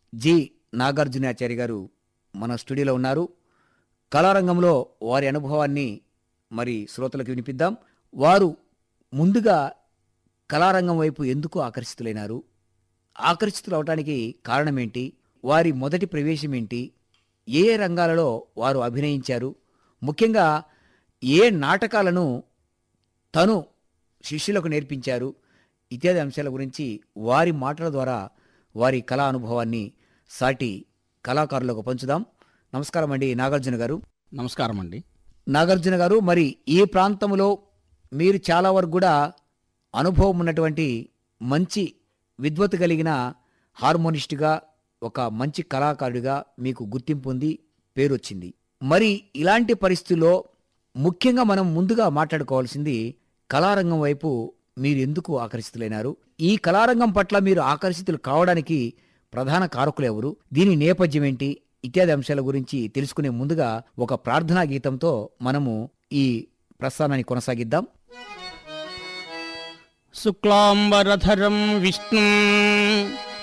G నాగార్జునాచారి గారు మన స్టూడియోలో ఉన్నారు కళారంగంలో వారి అనుభవాన్ని మరి శ్రోతలకు వినిపిద్దాం వారు ముందుగా కళారంగం వైపు ఎందుకు ఆకర్షితులైనారు ఆకర్షితులు అవటానికి కారణమేంటి వారి మొదటి ప్రవేశం ఏంటి ఏ ఏ రంగాలలో వారు అభినయించారు ముఖ్యంగా ఏ నాటకాలను తను శిష్యులకు నేర్పించారు ఇత్యాది అంశాల గురించి వారి మాటల ద్వారా వారి కళా అనుభవాన్ని సాటి కళాకారులకు పంచుదాం నమస్కారం అండి నాగార్జున గారు నమస్కారం అండి నాగార్జున గారు మరి ఈ ప్రాంతంలో మీరు చాలా వరకు కూడా అనుభవం ఉన్నటువంటి మంచి విద్వత్తు కలిగిన హార్మోనిస్ట్గా ఒక మంచి కళాకారుడిగా మీకు గుర్తింపు ఉంది పేరు వచ్చింది మరి ఇలాంటి పరిస్థితుల్లో ముఖ్యంగా మనం ముందుగా మాట్లాడుకోవాల్సింది కళారంగం వైపు మీరు ఎందుకు ఆకర్షితులైనారు ఈ కళారంగం పట్ల మీరు ఆకర్షితులు కావడానికి ప్రధాన కారకులు ఎవరు దీని నేపథ్యం ఏంటి ఇత్యాది అంశాల గురించి తెలుసుకునే ముందుగా ఒక ప్రార్థనా గీతంతో మనము ఈ ప్రస్థానాన్ని కొనసాగిద్దాం శుక్లాంబరధరం విష్ణు